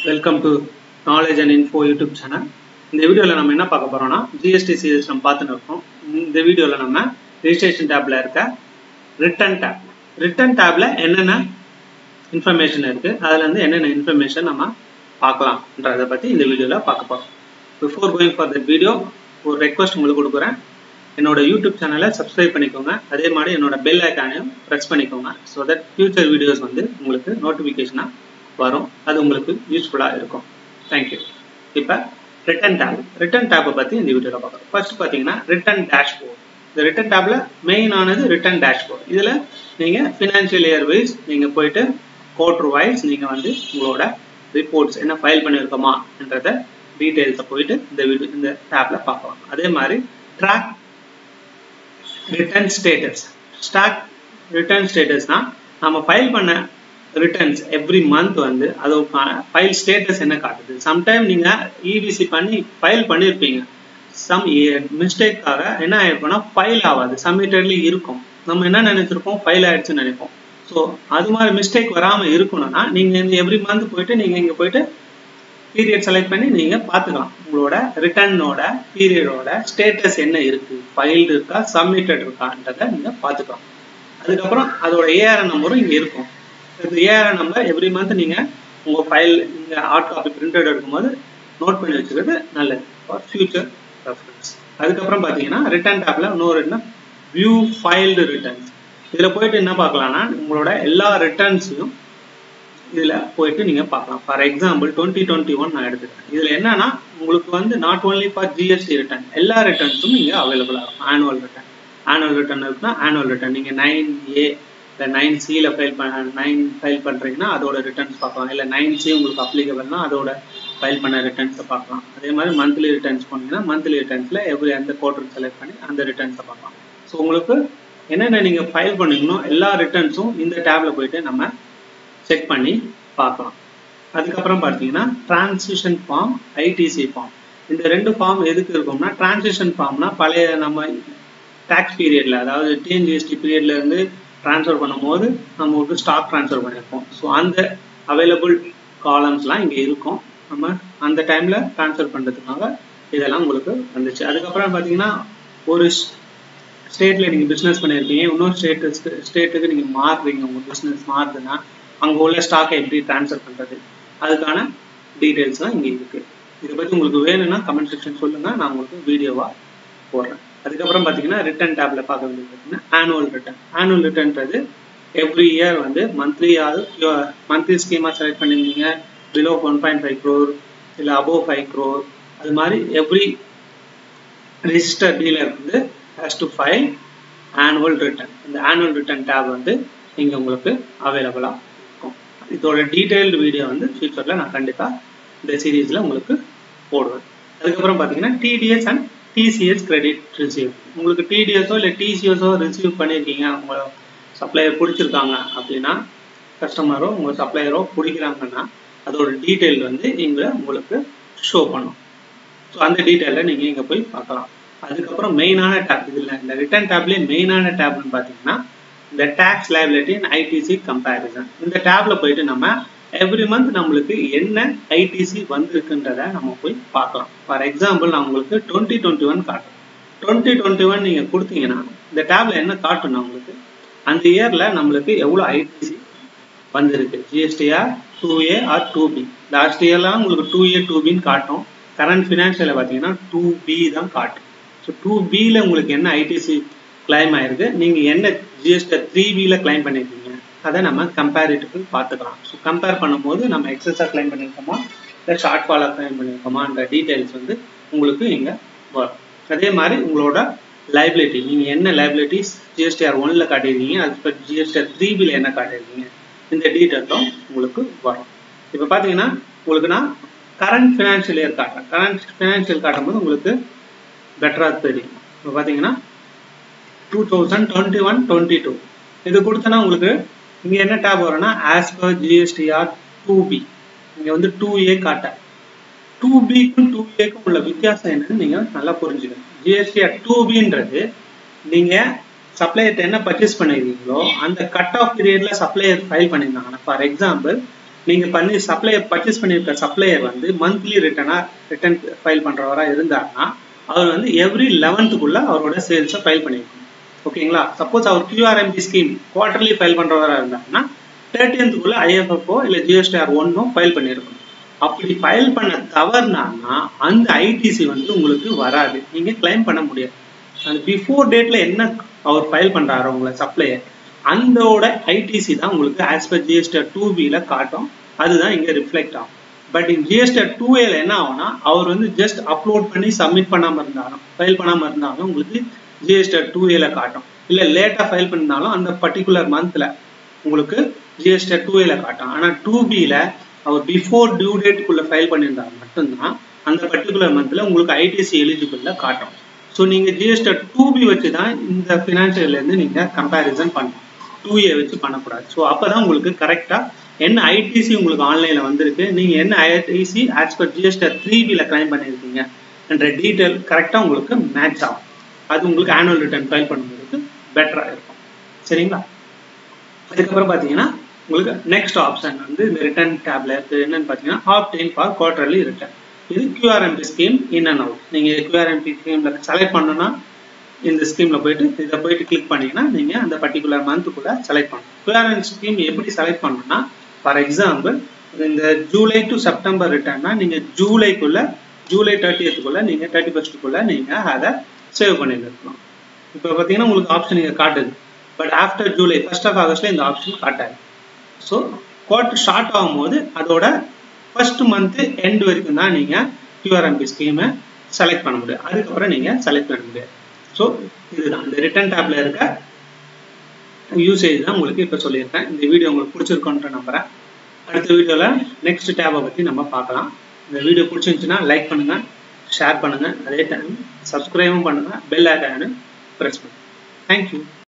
welcome to knowledge and info YouTube channel இந்த வீடியோவில் நம்ம என்ன பார்க்க போறோம்னா ஜிஎஸ்டி சீரிஸ் நம்ம பார்த்துன்னு இருக்கோம் இந்த வீடியோவில் நம்ம ரிஜிஸ்ட்ரேஷன் டேப்ல இருக்க ரிட்டன் டேப் ரிட்டன் டேப்ல என்னென்ன இன்ஃபர்மேஷன் இருக்கு அதுல இருந்து என்னென்ன இன்ஃபர்மேஷன் நம்ம பார்க்கலாம்ன்றதை பத்தி இந்த வீடியோவில் பார்க்க போறோம் before going for that video ஒரு ரெக்வஸ்ட் உங்களுக்கு கொடுக்குறேன் என்னோட யூடியூப் சேனலை சப்ஸ்கிரைப் பண்ணிக்கோங்க அதே மாதிரி என்னோட பெல் ஐக்கானையும் ப்ரெஸ் பண்ணிக்கோங்க ஸோ தட் ஃபியூச்சர் வீடியோஸ் வந்து உங்களுக்கு நோட்டிஃபிகேஷனாக வரும் அது உங்களுக்கு யூஸ்ஃபுல்லாக இருக்கும் தேங்க்யூ இப்போ ரிட்டன் டேப் ரிட்டன் டேப்பை பற்றி இந்த வீடியோவில் பார்க்குறோம் ஃபர்ஸ்ட் பார்த்தீங்கன்னா ரிட்டன் டேஷ்போர்ட் இந்த ரிட்டன் டேப்ல மெயின் ஆனது ரிட்டன் டேஷ்போர்ட் இதில் நீங்கள் ஃபினான்ஷியல் இயர் வைஸ் நீங்கள் போயிட்டு குவார்டர் வைஸ் நீங்கள் வந்து உங்களோட ரிப்போர்ட்ஸ் என்ன ஃபைல் பண்ணியிருக்கோமான்றத டீட்டெயில்ஸை போயிட்டு இந்த வீடியோ இந்த டேப்ல பார்க்கலாம் அதே மாதிரி track return status stock return ஸ்டேட்டஸ்னா நம்ம ஃபைல் பண்ண ரிட்டர்ன்ஸ் எவ்ரி மந்த் வந்து அதுக்கான ஃபைல் ஸ்டேட்டஸ் என்ன காட்டுது சம்டைம் நீங்கள் இபிசி பண்ணி ஃபைல் பண்ணியிருப்பீங்க சம் மிஸ்டேக்காக என்ன ஆயிருக்கும்னா ஃபைல் ஆகாது சப்மிட்டட்லி இருக்கும் நம்ம என்ன நினைச்சிருப்போம் ஃபைல் ஆயிடுச்சுன்னு நினைப்போம் ஸோ அது மாதிரி மிஸ்டேக் வராமல் இருக்கணும்னா நீங்கள் இந்த எவ்ரி மந்த் போயிட்டு நீங்கள் இங்கே போயிட்டு பீரியட் செலக்ட் பண்ணி நீங்கள் பார்த்துக்கலாம் உங்களோட ரிட்டர்னோட பீரியடோட ஸ்டேட்டஸ் என்ன இருக்கு ஃபைல்டு இருக்கா சப்மிட்டட் இருக்கான்றதை நீங்கள் பார்த்துக்கலாம் அதுக்கப்புறம் அதோட ஏஆர்என் நம்பரும் இங்கே இருக்கும் இந்த ஏஆர்என் நம்பர் எவ்ரி மந்த் நீங்கள் உங்கள் ஃபைல் இங்கே ஹார்ட் காப்பி பிரிண்டட் எடுக்கும்போது நோட் பண்ணி வச்சுக்கிறது நல்லது ஃபார் ஃபியூச்சர் ரெஃபரன்ஸ் அதுக்கப்புறம் பார்த்தீங்கன்னா ரிட்டர்ன் டேப்பில் இன்னொரு என்ன வியூ ஃபைல்டு ரிட்டர்ன்ஸ் இதில் போயிட்டு என்ன பார்க்கலாம்னா உங்களோட எல்லா ரிட்டர்ன்ஸையும் இதில் போயிட்டு நீங்கள் பார்க்கலாம் for example twenty twenty one நான் எடுத்துக்கிறேன் இதில் என்னன்னா உங்களுக்கு வந்து not only for GST return எல்லா ரிட்டர்ன்ஸும் இங்கே அவைலபிளாக இருக்கும் ஆனுவல் ரிட்டர்ன் ஆனுவல் ரிட்டர்ன் இருக்குன்னா ஆனுவல் ரிட்டர்ன் நீங்கள் நைன் ஏ இல்லை நைன் சியில் ஃபைல் பண்ண நைன் ஃபைல் பண்ணுறீங்கன்னா அதோட ரிட்டர்ன்ஸ் பார்க்கலாம் இல்லை நைன் சி உங்களுக்கு அப்ளிகபிள்னா அதோட ஃபைல் பண்ண ரிட்டர்ன்ஸை பார்க்கலாம் அதே மாதிரி மந்த்லி ரிட்டர்ன்ஸ் போனீங்கன்னா மந்த்லி ரிட்டர்ன்ஸில் எவ்ரி எந்த குவார்டர் செலக்ட் பண்ணி அந்த ரிட்டர்ன்ஸை பார்க்கலாம் ஸோ உங்களுக்கு என்னென்ன நீங்கள் ஃபைல் பண்ணீங்களோ எல்லா ரிட்டர்ன்ஸும் இந்த டேப்ல போயிட்டு நம்ம செக் பண்ணி பார்க்கலாம் அதுக்கப்புறம் பார்த்தீங்கன்னா டிரான்சிஷன் ஃபார்ம் ஐடிசி ஃபார்ம் இந்த ரெண்டு ஃபார்ம் எதுக்கு இருக்கும்னா டிரான்சிஷன் ஃபார்ம்னா பழைய நம்ம டேக்ஸ் பீரியட்ல அதாவது டிஎன்ஜிஎஸ்டி பீரியட்ல இருந்து ட்ரான்ஸ்ஃபர் பண்ணும்போது நம்ம வந்து ஸ்டாக் ட்ரான்ஸ்ஃபர் பண்ணியிருப்போம் ஸோ அந்த அவைலபிள் காலம்ஸ்லாம் இங்கே இருக்கும் நம்ம அந்த டைமில் ட்ரான்ஸ்ஃபர் பண்ணுறதுக்காக இதெல்லாம் உங்களுக்கு வந்துச்சு அதுக்கப்புறம் பார்த்தீங்கன்னா ஒரு ஸ்டேட்டில் நீங்கள் பிஸ்னஸ் பண்ணியிருக்கீங்க இன்னொரு ஸ்டேட்டு ஸ்டேட்டுக்கு நீங்கள் மாறுறீங்க உங்கள் பிஸ்னஸ் மாறுதுன்னா அங்கே உள்ள ஸ்டாக்கை எப்படி ட்ரான்ஸ்ஃபர் பண்ணுறது அதுக்கான டீட்டெயில்ஸ்லாம் இங்கே இருக்குது இதை பற்றி உங்களுக்கு வேணும்னா கமெண்ட் செக்ஷன் சொல்லுங்கள் நான் உங்களுக்கு வீடியோவாக போடுறேன் அதுக்கப்புறம் பார்த்தீங்கன்னா ரிட்டர்ன் டேப்ல பார்க்க வேண்டியது பார்த்தீங்கன்னா ஆனுவல் ரிட்டர்ன் ஆனுவல் ரிட்டர்ன்றது எவ்ரி இயர் வந்து மந்த்லியாவது மந்த்லி ஸ்கீமாக செலக்ட் பண்ணியிருந்தீங்க below one point five crore இல்லை அபோவ் ஃபைவ் க்ரோர் அது மாதிரி எவ்ரி ரிஜிஸ்டர் டீலர் வந்து has to file annual return இந்த ஆனுவல் ரிட்டர்ன் டேப் வந்து இங்கே உங்களுக்கு அவைலபிளாக இருக்கும் இதோட டீட்டெயில்டு வீடியோ வந்து ஃபியூச்சரில் நான் கண்டிப்பாக இந்த சீரீஸில் உங்களுக்கு போடுவேன் அதுக்கப்புறம் பார்த்தீங்கன்னா TDS and TCS credit receive உங்களுக்கு டிடிஎஸோ இல்லை டிசிஎஸோ ரிசீவ் பண்ணியிருக்கீங்க உங்களை சப்ளையர் பிடிச்சிருக்காங்க அப்படின்னா கஸ்டமரோ உங்கள் சப்ளையரோ பிடிக்கிறாங்கன்னா அதோட டீட்டெயில் வந்து இங்கே உங்களுக்கு ஷோ பண்ணும் ஸோ அந்த டீட்டெயிலில் நீங்கள் இங்கே போய் பார்க்கலாம் அதுக்கப்புறம் மெயினான டேப் இதில் இந்த ரிட்டர்ன் டேப்லேயே மெயினான டேப்னு பார்த்தீங்கன்னா இந்த tax liability and ITC comparison இந்த டேப்ல போயிட்டு நம்ம எவ்ரி மந்த் நம்மளுக்கு என்ன ஐடிசி வந்திருக்குன்றத நம்ம போய் பார்க்கலாம் ஃபார் எக்ஸாம்பிள் நான் உங்களுக்கு டுவெண்ட்டி டுவெண்ட்டி ஒன் காட்டுறேன் டுவெண்ட்டி டுவெண்ட்டி ஒன் நீங்கள் கொடுத்தீங்கன்னா இந்த டேப்ல என்ன காட்டணும் உங்களுக்கு அந்த இயர்ல நம்மளுக்கு எவ்வளோ ஐடிசி வந்திருக்கு GSTR two A R two B last இயர்லாம் உங்களுக்கு டூ ஏ டூ பின்னு காட்டும் கரண்ட் ஃபினான்ஷியலில் பார்த்தீங்கன்னா டூ பி தான் காட்டும் ஸோ டூ பியில் உங்களுக்கு என்ன ஐடிசி கிளைம் ஆயிருக்கு நீங்கள் என்ன ஜிஎஸ்டி த்ரீ பியில் கிளைம் பண்ணியிருக்கீங்க அதை நம்ம கம்பேரிட்டிவ் பார்த்துக்கலாம் ஸோ கம்பேர் பண்ணும்போது நம்ம எக்ஸஸாக கிளைம் பண்ணியிருக்கோமா இல்லை ஷார்ட் ஃபாலாக கிளைம் பண்ணியிருக்கோமான்ற டீட்டெயில்ஸ் வந்து உங்களுக்கு இங்கே வரும் அதே மாதிரி உங்களோட லைபிலிட்டி நீங்கள் என்ன லைபிலிட்டிஸ் ஜிஎஸ்டிஆர் ஒன்ல காட்டியிருக்கீங்க அது இப்போ ஜிஎஸ்டிஆர் த்ரீ பியில் என்ன காட்டியிருக்கீங்க இந்த டீட்டெயிலும் உங்களுக்கு வரும் இப்போ பார்த்தீங்கன்னா உங்களுக்கு நான் கரண்ட் ஃபினான்ஷியல் இயர் காட்டுறேன் கரண்ட் ஃபினான்ஷியல் காட்டும்போது உங்களுக்கு பெட்டராக தெரியும் இப்போ பார்த்தீங்கன்னா two thousand twenty one twenty two இது கொடுத்தனா உங்களுக்கு இங்கே என்ன டேப் வரும்னா as per GSTR two B இங்கே வந்து டூ ஏ காட்ட டூ பிக்கும் டூ ஏக்கும் உள்ள வித்தியாசம் என்னன்னு நீங்கள் நல்லா புரிஞ்சுக்கணும் ஜிஎஸ்டிஆர் டூ பின்றது நீங்கள் சப்ளையர்ட்ட என்ன பர்ச்சேஸ் பண்ணிருக்கீங்களோ அந்த கட் ஆஃப் பீரியட்ல சப்ளையர் ஃபைல் பண்ணியிருந்தாங்கன்னா ஃபார் எக்ஸாம்பிள் நீங்கள் பண்ணி சப்ளையர் பர்ச்சேஸ் பண்ணியிருக்க சப்ளையர் வந்து மந்த்லி ரிட்டனாக ரிட்டர்ன் ஃபைல் பண்ணுறவராக இருந்தாருன்னா அவர் வந்து எவ்ரி லெவன்த்துக்குள்ளே அவரோட சேல்ஸை ஃபைல் பண்ணியிருக்கணும் ஓகேங்களா சப்போஸ் அவர் கியூஆர்எம்பி ஸ்கீம் குவார்டர்லி ஃபைல் பண்ணுறவராக இருந்தாருன்னா தேர்ட்டியன்த்துக்குள்ளே ஐஎஃப்எஃப்ஓ இல்லை ஜிஎஸ்டிஆர் ஒன்னும் ஃபைல் பண்ணியிருக்கணும் அப்படி ஃபைல் பண்ண தவறுனான்னா அந்த ஐடிசி வந்து உங்களுக்கு வராது நீங்கள் கிளைம் பண்ண முடியாது அந்த பிஃபோர் டேட்டில் என்ன அவர் ஃபைல் பண்ணுறாரு உங்களை சப்ளையர் அந்தோட ஐடிசி தான் உங்களுக்கு ஆஸ் பர் ஜிஎஸ்டிஆர் டூ பியில் காட்டும் அதுதான் இங்கே ரிஃப்ளெக்ட் ஆகும் பட் இன் ஜிஎஸ்டிஆர் டூ ஏல என்ன ஆகும்னா அவர் வந்து ஜஸ்ட் அப்லோட் பண்ணி சப்மிட் பண்ணாமல் இருந்தாலும் ஃபைல் பண்ணாமல் இருந்தாலும் உங்களுக்கு ஜிஎஸ்டிஆர் டூ ஏல காட்டும் இல்லை லேட்டாக ஃபைல் பண்ணாலும் அந்த பர்டிகுலர் மந்தில் உங்களுக்கு ஜிஎஸ்டிஆர் டூ ஏல காட்டும் ஆனால் டூ பியில் அவர் பிஃபோர் டியூ டேட்டுக்குள்ளே ஃபைல் பண்ணியிருந்தால் மட்டும்தான் அந்த பர்டிகுலர் மந்தில் உங்களுக்கு ஐடிசி எலிஜிபிளில் காட்டும் ஸோ நீங்கள் ஜிஎஸ்டிஆர் டூ பி வச்சு தான் இந்த ஃபினான்ஷியல்லேருந்து நீங்கள் கம்பேரிசன் பண்ணணும் டூ ஏ வச்சு பண்ணக்கூடாது ஸோ அப்போ தான் உங்களுக்கு கரெக்டாக என்ன ஐடிசி உங்களுக்கு ஆன்லைனில் வந்திருக்கு நீங்கள் என்ன ITC as per GSTR three பியில் கிளைம் பண்ணியிருக்கீங்க என்ற டீட்டெயில் கரெக்டாக உங்களுக்கு மேட்ச் ஆகும் அது உங்களுக்கு ஆனுவல் ரிட்டர்ன் ஃபைல் பண்ணுறதுக்கு பெட்டராக இருக்கும் சரிங்களா அதுக்கப்புறம் பார்த்தீங்கன்னா உங்களுக்கு நெக்ஸ்ட் ஆப்ஷன் வந்து இந்த ரிட்டர்ன் டேப்ல இருக்குது என்னன்னு பார்த்தீங்கன்னா ஆப்டெயின் ஃபார் குவார்டர்லி ரிட்டர்ன் இது QRMP scheme in and out நீங்கள் கியூஆர்எம்பி ஸ்கீமில் செலக்ட் பண்ணணும்னா இந்த ஸ்கீமில் போயிட்டு இதை போயிட்டு கிளிக் பண்ணீங்கன்னா நீங்கள் அந்த பர்டிகுலர் மந்த்துக்குள்ளே செலக்ட் பண்ணணும் கியூஆர்எம் ஸ்கீம் எப்படி செலக்ட் பண்ணணும்னா ஃபார் எக்ஸாம்பிள் இந்த ஜூலை டு செப்டம்பர் ரிட்டர்ன்னா நீங்கள் ஜூலைக்குள்ளே ஜூலை தேர்ட்டியத்துக்குள்ளே நீங்கள் தேர்ட்டி ஃபஸ்ட்டுக்குள்ளே நீங்கள் அதை சேவ் பண்ணியிருக்கணும் இப்போ பார்த்தீங்கன்னா உங்களுக்கு ஆப்ஷன் இங்கே காட்டுது but after July first of ஆகஸ்ட்டில் இந்த ஆப்ஷன் காட்டாது ஸோ குவார்டர் ஸ்டார்ட் ஆகும்போது அதோட ஃபர்ஸ்ட் மந்த்து எண்ட் வரைக்கும் தான் நீங்கள் கியூஆர்எம்பி ஸ்கீமை செலக்ட் பண்ண முடியும் அதுக்கப்புறம் நீங்கள் செலக்ட் பண்ண முடியாது ஸோ இதுதான் இந்த ரிட்டர்ன் டேப்ல இருக்க யூசேஜ் தான் உங்களுக்கு இப்போ சொல்லியிருக்கேன் இந்த வீடியோ உங்களுக்கு பிடிச்சிருக்கோன்ற நம்புறேன் அடுத்த வீடியோவில் நெக்ஸ்ட் டேபை பற்றி நம்ம பார்க்கலாம் இந்த வீடியோ பிடிச்சிருந்துச்சுன்னா லைக் பண்ணுங்கள் ஷேர் பண்ணுங்கள் அதே டைம் சப்ஸ்கிரைபும் பண்ணுங்கள் பெல் ஐக்கானு ப்ரெஸ் பண்ணுங்கள் தேங்க்யூ